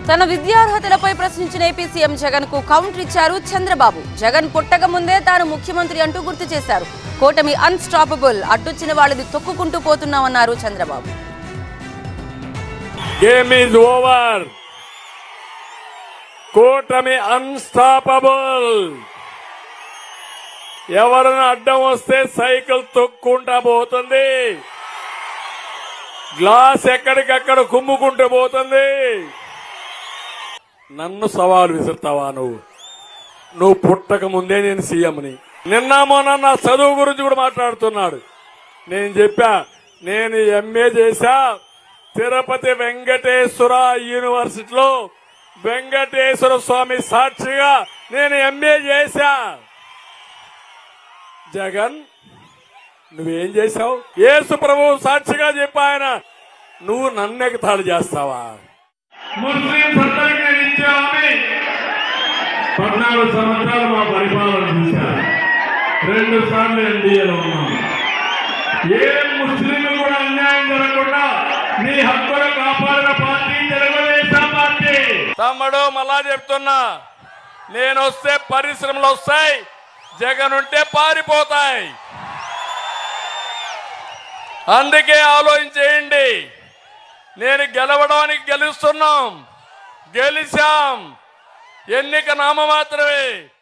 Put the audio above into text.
తన విద్యార్హతలపై ప్రశ్నించిన AP CM Jagan కు కౌంటర్ ఇచ్చారు చంద్రబాబు జగన్ పుట్టక ముందే తాను ముఖ్యమంత్రి అంటూ గుర్తు చేశారు కూటమి అన్స్టాపబుల్ అడ్డొచ్చిన వాళ్ళది తొక్కుకుంటూ పోతున్నామన్నారు చంద్రబాబు గేమ్ ఈజ్ ఓవర్ కూటమి అన్స్టాపబుల్ ఎవరైనా అడ్డం వస్తే సైకిల్ తొక్కుంటా పోతుంది గ్లాస్ ఎక్కడికక్కడ కుమ్ముకుంటూ పోతుంది నన్ను సవాలు విసురుతావా నువ్వు నువ్వు పుట్టక ముందే నేను సీఎంని నిన్న మొన్న నా చదువు గురించి కూడా మాట్లాడుతున్నాడు నేను చెప్పా నేను ఎంఏ చేశా తిరుపతి వెంకటేశ్వర యూనివర్సిటీలో వెంకటేశ్వర స్వామి సాక్షిగా నేను ఎంఏ చేశా జగన్ నువ్వేం చేశావు యేసు ప్రభు సాక్షిగా చెప్పా ఆయన నువ్వు నన్ను ఎగతాళి చేస్తావా ముస్లిం అందరికి నేను ఇచ్చామని పద్నాలుగు సంవత్సరాలు మా పరిపాలన చూశారు రెండు సార్లు ఎన్డీఏలో ఉన్నాం ఏ ముస్లిం కూడా అన్యాయం జరగకుండా నీ హక్కులు కాపాడిన పార్టీ తెలుగుదేశం పార్టీ తమ్ముడు మళ్ళా చెప్తున్నా నేను వస్తే పరిశ్రమలు వస్తాయి జగన్ ఉంటే పారిపోతాయి అందుకే ఆలోచించేయండి నేను గెలవడానికి గెలుస్తున్నాం గెలిచాం ఎన్నిక నామ మాత్రమే